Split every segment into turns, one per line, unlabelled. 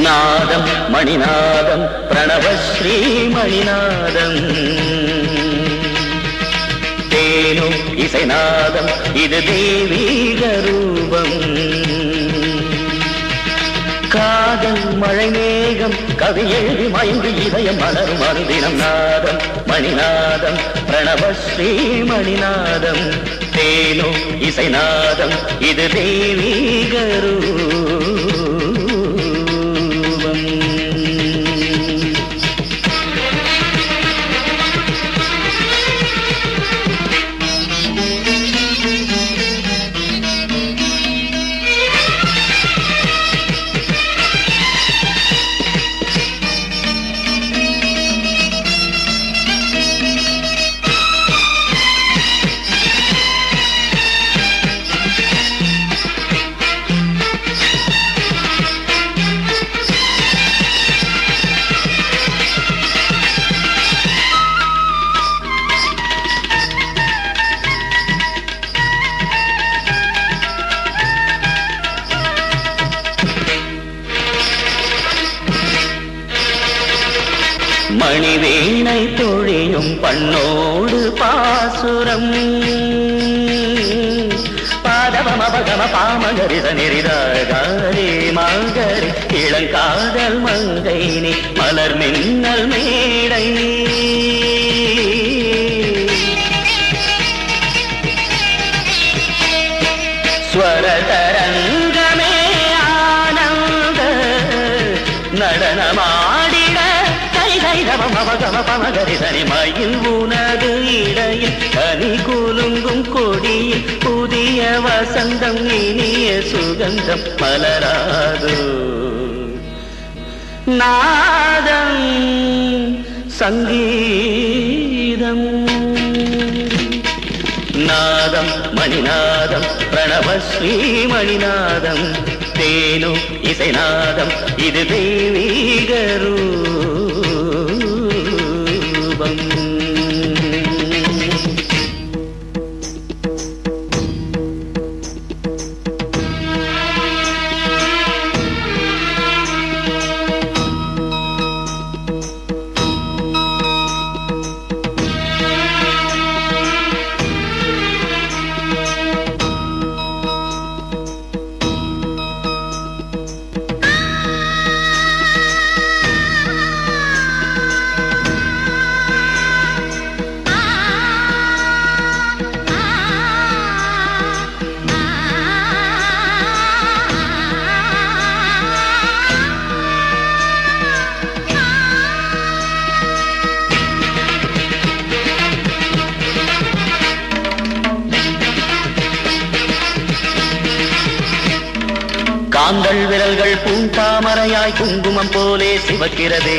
நாதம் மணிநாதம் பிரணவஸ்ரீ மணிநாதம் தேனும் இசைநாதம் இது தெய்வீக ரூபம் காதல் மழை மேகம் கவி எழுதி மயங்கி இதயம் மலரும் அருதினம் நாதம் மணிநாதம் பிரணவஸ்ரீ மணிநாதம் தேனும் இசைநாதம் இது தெய்வீக ரூபம் மணிவேணை தொழியும் பண்ணோடு பாசுரம் பாதவம பகம பாமகரித நெறிதாரி மகரி இளங்காதல் மங்கை நீ மலர் மின்னல் மேடை ஸ்வர தரங்கமே ஆனந்த நடனமாடிட கை கை தவ மவ கம பமகரி தனி மயில் உனது இடையில் கனி குலுங்கும் கொடியில் புதிய வசந்தம் இனிய சுகந்தம் மலராது நாதம் சங்கீதம் நாதம் மணிநாதம் பிரணவஸ்ரீ மணிநாதம் தேனும் இசைநாதம் இது தெய்வீக ரூபம் காந்தள் விரல்கள் பூந்தாமரையாய் குங்குமம் போலே சிவக்கிறதே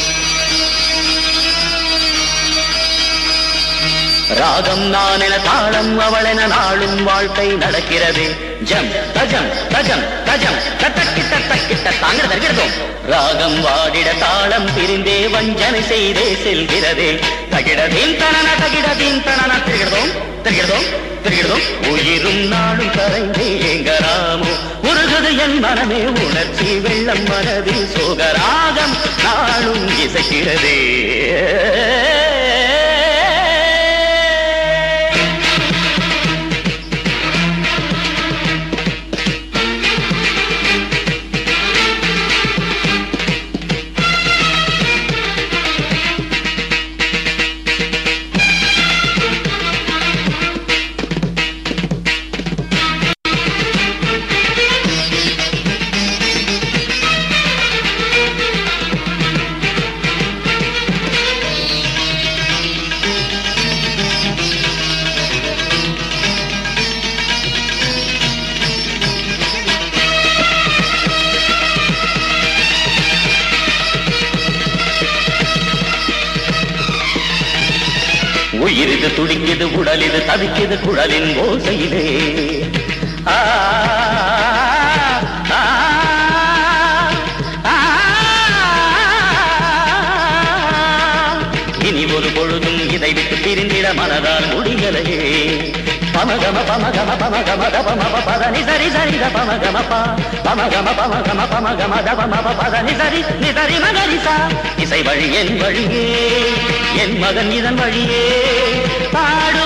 ராகம் நான் என தாளம் அவளென நாளும் வாழ்க்கை நடக்கிறது ஜம் தஜம் தஜம் தஜம் தட்டக்கிட்ட தக்கிட்ட தாங்க தருகிறதும் ராகம் வாடிட தாளம் பிரிந்தே வஞ்சனை செய்தே செல்கிறதே தகிடதீன் தனன தகிடதீன் தனன தெரிகிறதும் தெரிகிறதும் தெரிகிறதும் உயிரும் நாளும் கரைந்தே எங்கராமோ உருகுது என் மனமே உணர்ச்சி வெள்ளம் மனதில் சோகராகம் நாளும் இசைக்கிறதே உயிரிது துடிக்குது உடலிது தவிக்குது குழலின் ஓசையிலே ஆ, ஆ, ஆ, இனி ஒரு பொழுதும் இதை விட்டு பிரிந்திட மனதால் முடியலையே பமகம பமகம பமகம தபம பதனி சரி சரி த பமகம ப பமகம பமகம பமகம தபம பதனி சரி நி சரி மகரிசா இசை வழி என் வழியே என் மகன் இதன் வழியே பாடு